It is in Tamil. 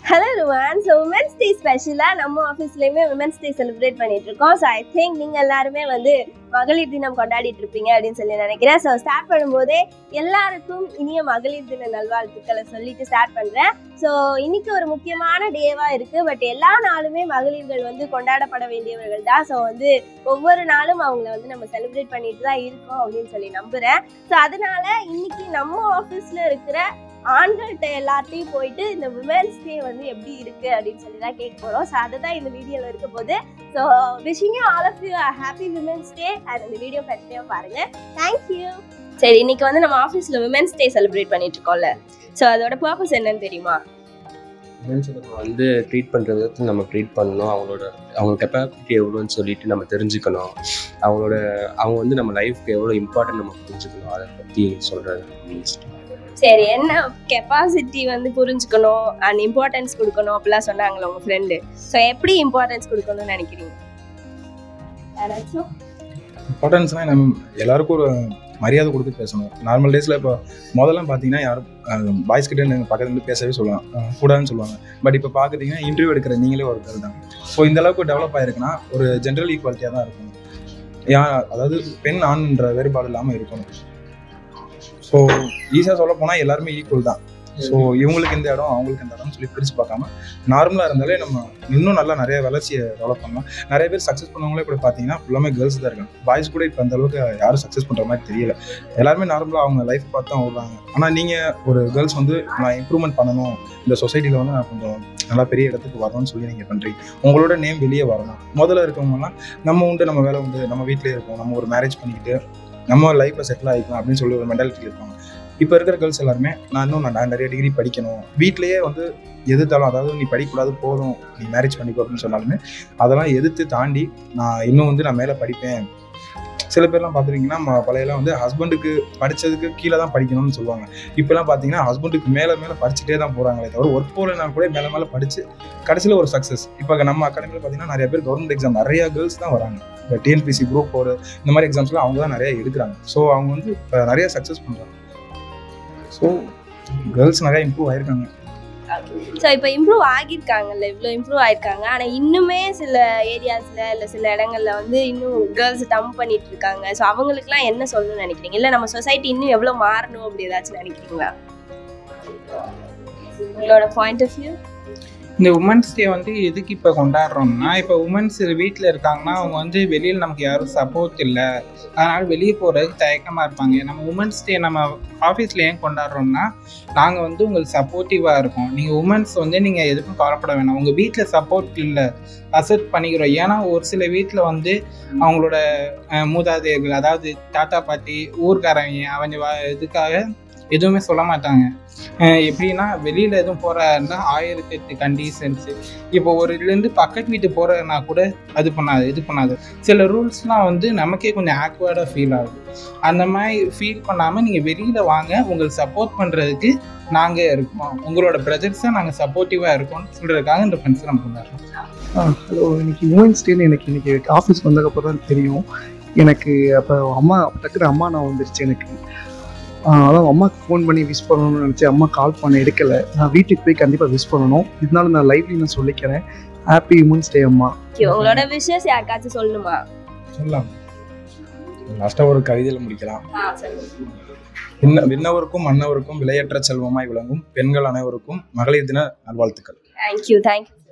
ஹலோ ருவான் ஸோ உமன்ஸ் டே ஸ்பெஷலாக நம்ம ஆஃபீஸ்லேயுமே உமன்ஸ் டே செலிப்ரேட் பண்ணிட்டு இருக்கோம் ஸோ ஐ திங்க் நீங்கள் எல்லாருமே வந்து மகளிர் தினம் கொண்டாடிட்டு இருப்பீங்க அப்படின்னு சொல்லி நினைக்கிறேன் ஸோ ஸ்டார்ட் பண்ணும்போதே எல்லாருக்கும் இனிய மகளிர் தின நல்வாழ்த்துக்களை சொல்லிட்டு ஸ்டார்ட் பண்ணுறேன் ஸோ இன்னைக்கு ஒரு முக்கியமான டேவாக இருக்குது பட் எல்லா நாளுமே மகளிர்கள் வந்து கொண்டாடப்பட வேண்டியவர்கள் தான் ஸோ வந்து ஒவ்வொரு நாளும் அவங்கள வந்து நம்ம செலிப்ரேட் பண்ணிட்டு தான் இருக்கோம் அப்படின்னு சொல்லி நம்புகிறேன் ஸோ அதனால இன்னைக்கு நம்ம ஆஃபீஸில் இருக்கிற ஆண்கள்கிட்ட எல்லாத்தையும் போயிட்டு இந்த விமென்ஸ் டே வந்து எப்படி இருக்கு அப்படின்னு சொல்லி தான் கேட்க போகிறோம் ஸோ அதுதான் இந்த வீடியோவில் இருக்க போது so wishing you all of you happy women's day and இந்த வீடியோ கண்டினியூ பாருங்க தேங்க்யூ சரி இன்னைக்கு வந்து நம்ம ஆஃபீஸில் விமென்ஸ் டே செலிப்ரேட் பண்ணிட்டு இருக்கோம்ல ஸோ அதோட பர்பஸ் என்னன்னு தெரியுமா உமன்ஸை நம்ம வந்து ட்ரீட் பண்ணுற விதத்தில் நம்ம ட்ரீட் பண்ணணும் அவங்களோட அவங்க கெப்பாசிட்டி எவ்வளோன்னு சொல்லிட்டு நம்ம தெரிஞ்சுக்கணும் அவங்களோட அவங்க வந்து நம்ம லைஃப்க்கு எவ்வளோ இம்பார்ட்டன்ட் நம்ம புரிஞ்சுக்கணும் அதை பற்றி சொல்கிறது சரி என்ன கெப்பாசிட்டி வந்து புரிஞ்சுக்கணும் அண்ட் இம்பார்ட்டன்ஸ் கொடுக்கணும் அப்படிலாம் சொன்னாங்களே உங்கள் ஃப்ரெண்டு ஸோ எப்படி இம்பார்ட்டன்ஸ் கொடுக்கணும்னு நினைக்கிறீங்க யாராச்சும் இம்பார்ட்டன்ஸ்னால் நம்ம எல்லாருக்கும் ஒரு மரியாதை கொடுத்து பேசணும் நார்மல் டேஸில் இப்போ முதல்ல பார்த்தீங்கன்னா யாரும் பாய்ஸ் கிட்ட எனக்கு பக்கத்துல இருந்து பேசவே சொல்லலாம் அஹ் கூடாதுன்னு சொல்லுவாங்க பட் இப்போ பார்க்குறீங்கன்னா இன்டர்வியூ எடுக்கிற நீங்களே ஒரு கேர்ள் தான் ஸோ இந்த அளவுக்கு டெவலப் ஆயிருக்குன்னா ஒரு ஜென்ரல் ஈக்குவாலிட்டியாக தான் இருக்கணும் யா அதாவது பெண் ஆண்ன்ற வேறுபாடு இல்லாமல் இருக்கணும் ஸோ ஈஸியாக சொல்ல போனால் எல்லாருமே ஈக்குவல் தான் ஸோ இவங்களுக்கு இந்த இடம் அவங்களுக்கு இந்த இடம்னு சொல்லி பிரித்து பார்க்காம நார்மலாக இருந்தாலே நம்ம இன்னும் நல்லா நிறைய வளர்ச்சியை டெவலப் பண்ணலாம் நிறைய பேர் சக்ஸஸ் பண்ணவங்களே கூட பார்த்தீங்கன்னா ஃபுல்லாமே கேர்ள்ஸ் தான் இருக்காங்க பாய்ஸ் கூட இப்போ அந்த அளவுக்கு யாரும் சக்ஸஸ் பண்ணுற மாதிரி தெரியல எல்லாருமே நார்மலாக அவங்க லைஃப் பார்த்து தான் ஓடுறாங்க ஆனால் நீங்கள் ஒரு கேர்ள்ஸ் வந்து நான் இம்ப்ரூவ்மெண்ட் பண்ணணும் இந்த சொசைட்டியில் வந்து நான் கொஞ்சம் நல்லா பெரிய இடத்துக்கு வரணும்னு சொல்லி நீங்கள் பண்ணுறீங்க உங்களோட நேம் வெளியே வரணும் முதல்ல இருக்கவங்கலாம் நம்ம உண்டு நம்ம வேலை உண்டு நம்ம வீட்டிலே இருக்கோம் நம்ம ஒரு மேரேஜ் பண்ணிக்கிட்டு நம்ம லைஃப்பில் செட்டில் ஆகிக்கலாம் அப்படின்னு சொல்லி ஒரு மென்டாலிட்டி இருப்பாங்க இப்போ இருக்கிற கேர்ள்ஸ் எல்லாருமே நான் இன்னும் நான் நிறைய டிகிரி படிக்கணும் வீட்லேயே வந்து எதிர்த்தாலும் அதாவது நீ படிக்கக்கூடாது போதும் நீ மேரேஜ் பண்ணிக்கோ அப்படின்னு சொன்னாலுமே அதெல்லாம் எதிர்த்து தாண்டி நான் இன்னும் வந்து நான் மேலே படிப்பேன் சில பேர்லாம் பார்த்துருக்கீங்கன்னா நம்ம பழையெல்லாம் வந்து ஹஸ்பண்டுக்கு படித்ததுக்கு கீழே தான் படிக்கணும்னு சொல்லுவாங்க இப்போலாம் பார்த்தீங்கன்னா ஹஸ்பண்டுக்கு மேலே மேலே படிச்சுட்டே தான் போகிறாங்களே தவிர ஒர்க் போகலனா கூட மேலே மேலே படித்து கடைசியில் ஒரு சக்ஸஸ் இப்போ நம்ம அகாடமியில் பார்த்தீங்கன்னா நிறைய பேர் கவர்மெண்ட் எக்ஸாம் நிறைய கேர்ள்ஸ் தான் வராங்க இப்போ டிஎன்பிசி குரூப் ஃபோர் இந்த மாதிரி எக்ஸாம்ஸ்லாம் அவங்க தான் நிறைய எடுக்கிறாங்க ஸோ அவங்க வந்து இப்போ நிறைய சக்ஸஸ் பண்ணுறாங்க ஸோ கேர்ள்ஸ் நிறைய இம்ப்ரூவ் ஆயிருக்காங்க ஸோ இப்போ இம்ப்ரூவ் ஆகியிருக்காங்கல்ல இவ்வளோ இம்ப்ரூவ் ஆயிருக்காங்க ஆனால் இன்னுமே சில ஏரியாஸில் இல்லை சில இடங்கள்ல வந்து இன்னும் கேர்ள்ஸ் டம்ப் பண்ணிட்டு இருக்காங்க ஸோ அவங்களுக்குலாம் என்ன சொல்லணும்னு நினைக்கிறீங்க இல்லை நம்ம சொசைட்டி இன்னும் எவ்வளோ மாறணும் அப்படி ஏதாச்சும் நினைக்கிறீங்களா உங்களோட பாயிண்ட் ஆஃப் வியூ இந்த உமன்ஸ் டே வந்து எதுக்கு இப்போ கொண்டாடுறோம்னா இப்போ உமன்ஸ் வீட்டில் இருக்காங்கன்னா அவங்க வந்து வெளியில் நமக்கு யாரும் சப்போர்ட் இல்லை அதனால் வெளியே போகிறதுக்கு தயக்கமாக இருப்பாங்க நம்ம உமன்ஸ் டே நம்ம ஆஃபீஸில் ஏன் கொண்டாடுறோம்னா நாங்கள் வந்து உங்களுக்கு சப்போர்ட்டிவாக இருக்கோம் நீங்கள் உமன்ஸ் வந்து நீங்கள் எதுக்கும் கவலைப்பட வேணாம் உங்கள் வீட்டில் சப்போர்ட் இல்லை அசெப்ட் பண்ணிக்கிறோம் ஏன்னா ஒரு சில வீட்டில் வந்து அவங்களோட அஹ், மூதாதையர்கள் அதாவது தாத்தா பாட்டி ஊர்க்காரங்க அவங்க வ- இதுக்காக எதுவுமே சொல்ல மாட்டாங்க அஹ் எப்படின்னா வெளியில் எதுவும் போகிறா ஆயிரத்தி எட்டு கண்டிஷன்ஸு இப்போ ஒரு இதுலேருந்து பக்கத்து வீட்டு போகிறதுனா கூட அது பண்ணாது இது பண்ணாது சில ரூல்ஸ்லாம் வந்து நமக்கே கொஞ்சம் ஆக்வர்டாக ஃபீல் ஆகுது அந்த மாதிரி ஃபீல் பண்ணாமல் நீங்கள் வெளியில் வாங்க உங்களுக்கு சப்போர்ட் பண்ணுறதுக்கு நாங்கள் இருக்கோம் உங்களோட பிரதர்ஸை நாங்கள் சப்போர்ட்டிவாக இருக்கோம்னு சொல்கிறதுக்காக இந்த ஃப்ரெண்ட்ஸை நம்ம கொண்டாடுறோம் ஹலோ இன்னைக்கு உமன்ஸ் டேன்னு எனக்கு இன்னைக்கு ஆஃபீஸ் வந்ததுக்கப்புறம் தான் தெரியும் எனக்கு அப்போ அம்மா டக்குனு அம்மா நான் வந்துருச்சு எனக்கு ஆஹ் அதான் அம்மாவுக்கு ஃபோன் பண்ணி விஷ் பண்ணணும்னு நினச்சி அம்மா கால் பண்ண எடுக்கலை நான் வீட்டுக்கு போய் கண்டிப்பாக விஷ் பண்ணணும் இதனால நான் லைவ்லி நான் சொல்லிக்கிறேன் ஹாப்பி உமன்ஸ் டே அம்மா உங்களோட விஷஸ் யாருக்காச்சும் சொல்லணுமா சொல்லலாம் லாஸ்ட்டாக ஒரு கவிதையில் முடிக்கலாம் ஆ சொல்லுங்க விண்ண விண்ணவருக்கும் மன்னவருக்கும் விலையற்ற செல்வமாய் விளங்கும் பெண்கள் அனைவருக்கும் மகளிர் தின நல்வாழ்த்துக்கள் தேங்க்யூ தேங்க்யூ